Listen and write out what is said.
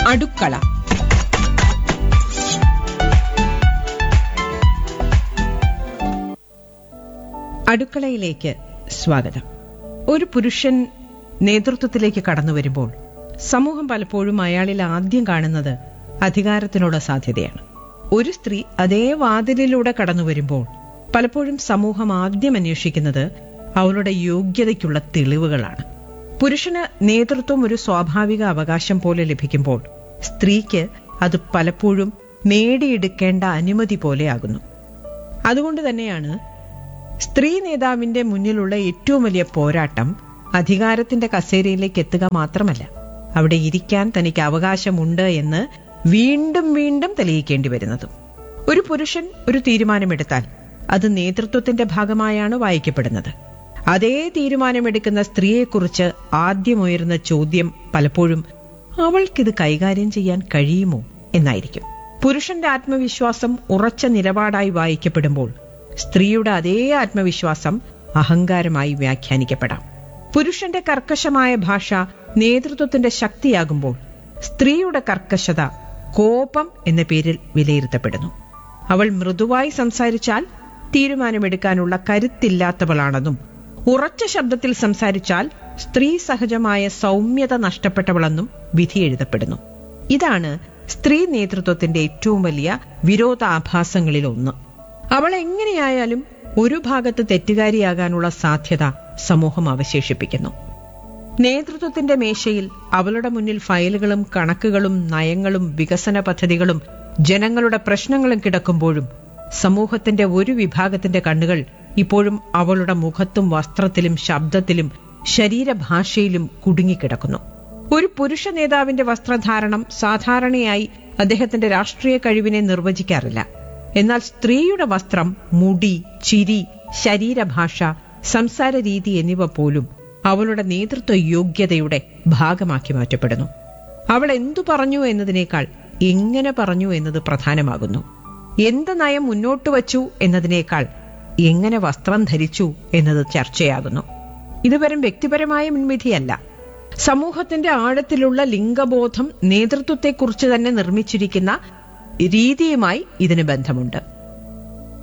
അടുക്കള അടുക്കളയിലേക്ക് സ്വാഗതം ഒരു പുരുഷൻ നേതൃത്വത്തിലേക്ക് കടന്നു വരുമ്പോൾ സമൂഹം പലപ്പോഴും അയാളിൽ ആദ്യം കാണുന്നത് അധികാരത്തിനുള്ള സാധ്യതയാണ് ഒരു സ്ത്രീ അതേ വാതിലിലൂടെ കടന്നു വരുമ്പോൾ പലപ്പോഴും സമൂഹം ആദ്യം അന്വേഷിക്കുന്നത് അവളുടെ യോഗ്യതയ്ക്കുള്ള തെളിവുകളാണ് പുരുഷന് നേതൃത്വം ഒരു സ്വാഭാവിക അവകാശം പോലെ ലഭിക്കുമ്പോൾ സ്ത്രീക്ക് അത് പലപ്പോഴും നേടിയെടുക്കേണ്ട അനുമതി പോലെയാകുന്നു അതുകൊണ്ട് തന്നെയാണ് സ്ത്രീ നേതാവിന്റെ മുന്നിലുള്ള ഏറ്റവും വലിയ പോരാട്ടം അധികാരത്തിന്റെ കസേരയിലേക്ക് എത്തുക മാത്രമല്ല അവിടെ ഇരിക്കാൻ തനിക്ക് അവകാശമുണ്ട് എന്ന് വീണ്ടും വീണ്ടും തെളിയിക്കേണ്ടി വരുന്നതും ഒരു പുരുഷൻ ഒരു തീരുമാനമെടുത്താൽ അത് നേതൃത്വത്തിന്റെ ഭാഗമായാണ് വായിക്കപ്പെടുന്നത് അതേ തീരുമാനമെടുക്കുന്ന സ്ത്രീയെക്കുറിച്ച് ആദ്യം ഉയരുന്ന ചോദ്യം പലപ്പോഴും അവൾക്കിത് കൈകാര്യം ചെയ്യാൻ കഴിയുമോ എന്നായിരിക്കും പുരുഷന്റെ ആത്മവിശ്വാസം ഉറച്ച നിലപാടായി വായിക്കപ്പെടുമ്പോൾ സ്ത്രീയുടെ അതേ ആത്മവിശ്വാസം അഹങ്കാരമായി വ്യാഖ്യാനിക്കപ്പെടാം പുരുഷന്റെ കർക്കശമായ ഭാഷ നേതൃത്വത്തിന്റെ ശക്തിയാകുമ്പോൾ സ്ത്രീയുടെ കർക്കശത കോപം എന്ന പേരിൽ വിലയിരുത്തപ്പെടുന്നു അവൾ മൃദുവായി സംസാരിച്ചാൽ തീരുമാനമെടുക്കാനുള്ള കരുത്തില്ലാത്തവളാണെന്നും ഉറച്ച ശബ്ദത്തിൽ സംസാരിച്ചാൽ സ്ത്രീ സഹജമായ സൗമ്യത നഷ്ടപ്പെട്ടവളെന്നും വിധി എഴുതപ്പെടുന്നു ഇതാണ് സ്ത്രീ നേതൃത്വത്തിന്റെ ഏറ്റവും വലിയ വിരോധാഭാസങ്ങളിൽ ഒന്ന് അവൾ എങ്ങനെയായാലും ഒരു ഭാഗത്ത് തെറ്റുകാരിയാകാനുള്ള സാധ്യത സമൂഹം അവശേഷിപ്പിക്കുന്നു നേതൃത്വത്തിന്റെ മേശയിൽ അവളുടെ മുന്നിൽ ഫയലുകളും കണക്കുകളും നയങ്ങളും വികസന പദ്ധതികളും ജനങ്ങളുടെ പ്രശ്നങ്ങളും കിടക്കുമ്പോഴും സമൂഹത്തിന്റെ ഒരു വിഭാഗത്തിന്റെ കണ്ണുകൾ ഇപ്പോഴും അവളുടെ മുഖത്തും വസ്ത്രത്തിലും ശബ്ദത്തിലും ശരീരഭാഷയിലും കുടുങ്ങിക്കിടക്കുന്നു ഒരു പുരുഷ നേതാവിന്റെ വസ്ത്രധാരണം സാധാരണയായി അദ്ദേഹത്തിന്റെ രാഷ്ട്രീയ കഴിവിനെ നിർവചിക്കാറില്ല എന്നാൽ സ്ത്രീയുടെ വസ്ത്രം മുടി ചിരി ശരീരഭാഷ സംസാര രീതി എന്നിവ പോലും അവളുടെ നേതൃത്വ യോഗ്യതയുടെ ഭാഗമാക്കി മാറ്റപ്പെടുന്നു അവൾ എന്തു പറഞ്ഞു എന്നതിനേക്കാൾ എങ്ങനെ പറഞ്ഞു എന്നത് പ്രധാനമാകുന്നു എന്ത് നയം മുന്നോട്ട് വച്ചു എന്നതിനേക്കാൾ എങ്ങനെ വസ്ത്രം ധരിച്ചു എന്നത് ചർച്ചയാകുന്നു ഇത് വെറും വ്യക്തിപരമായ മുൻവിധിയല്ല സമൂഹത്തിന്റെ ആഴത്തിലുള്ള ലിംഗബോധം നേതൃത്വത്തെക്കുറിച്ച് തന്നെ നിർമ്മിച്ചിരിക്കുന്ന രീതിയുമായി ഇതിന് ബന്ധമുണ്ട്